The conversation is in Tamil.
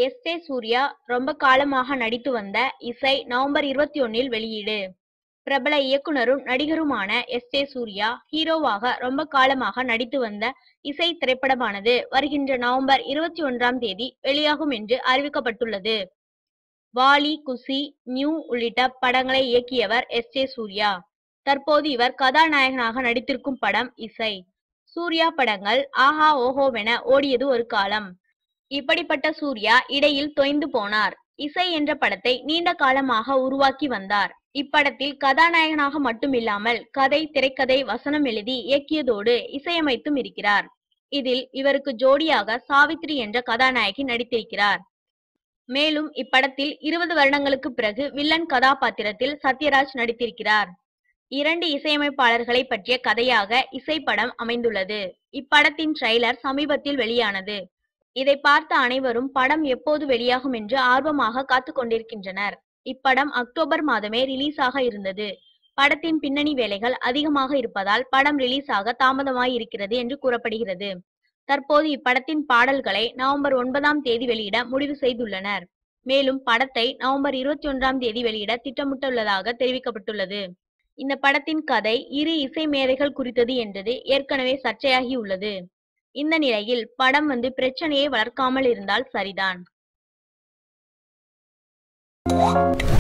எஸ் ஏ சூர்யா ரொம்ப காலமாக நடித்து வந்த இசை நவம்பர் இருபத்தி ஒன்னில் வெளியீடு பிரபல இயக்குனரும் நடிகருமான எஸ் ஏ சூர்யா ஹீரோவாக ரொம்ப காலமாக நடித்து வந்த இசை திரைப்படமானது வருகின்ற நவம்பர் இருபத்தி ஒன்றாம் தேதி வெளியாகும் என்று அறிவிக்கப்பட்டுள்ளது வாலி குசி நியூ உள்ளிட்ட படங்களை இயக்கியவர் எஸ் ஏ சூர்யா தற்போது இவர் கதாநாயகனாக நடித்திருக்கும் படம் இசை சூர்யா படங்கள் ஆஹா ஓஹோவென ஓடியது ஒரு காலம் இப்படிப்பட்ட சூர்யா இடையில் தொய்ந்து போனார் இசை என்ற படத்தை நீண்ட காலமாக உருவாக்கி வந்தார் இப்படத்தில் கதாநாயகனாக மட்டுமில்லாமல் கதை திரைக்கதை வசனம் எழுதி இயக்கியதோடு இசையமைத்தும் இருக்கிறார் இதில் இவருக்கு ஜோடியாக சாவித்ரி என்ற கதாநாயகி நடித்திருக்கிறார் மேலும் இப்படத்தில் இருபது வருடங்களுக்கு பிறகு வில்லன் கதாபாத்திரத்தில் சத்யராஜ் நடித்திருக்கிறார் இரண்டு இசையமைப்பாளர்களை பற்றிய கதையாக இசைப்படம் அமைந்துள்ளது இப்படத்தின் ட்ரெய்லர் சமீபத்தில் வெளியானது இதை பார்த்த அனைவரும் படம் எப்போது வெளியாகும் என்று ஆர்வமாக காத்து கொண்டிருக்கின்றனர் இப்படம் அக்டோபர் மாதமே ரிலீஸ் ஆக இருந்தது படத்தின் பின்னணி வேலைகள் அதிகமாக இருப்பதால் படம் ரிலீஸ் ஆக தாமதமாய் இருக்கிறது என்று கூறப்படுகிறது தற்போது இப்படத்தின் பாடல்களை நவம்பர் ஒன்பதாம் தேதி வெளியிட முடிவு செய்துள்ளனர் மேலும் படத்தை நவம்பர் இருபத்தி ஒன்றாம் தேதி வெளியிட திட்டமிட்டுள்ளதாக தெரிவிக்கப்பட்டுள்ளது இந்த படத்தின் கதை இரு இசை மேதைகள் குறித்தது என்றது ஏற்கனவே சர்ச்சையாகி உள்ளது இந்த நிலையில் படம் வந்து பிரச்சனையை வளர்க்காமல் இருந்தால் சரிதான்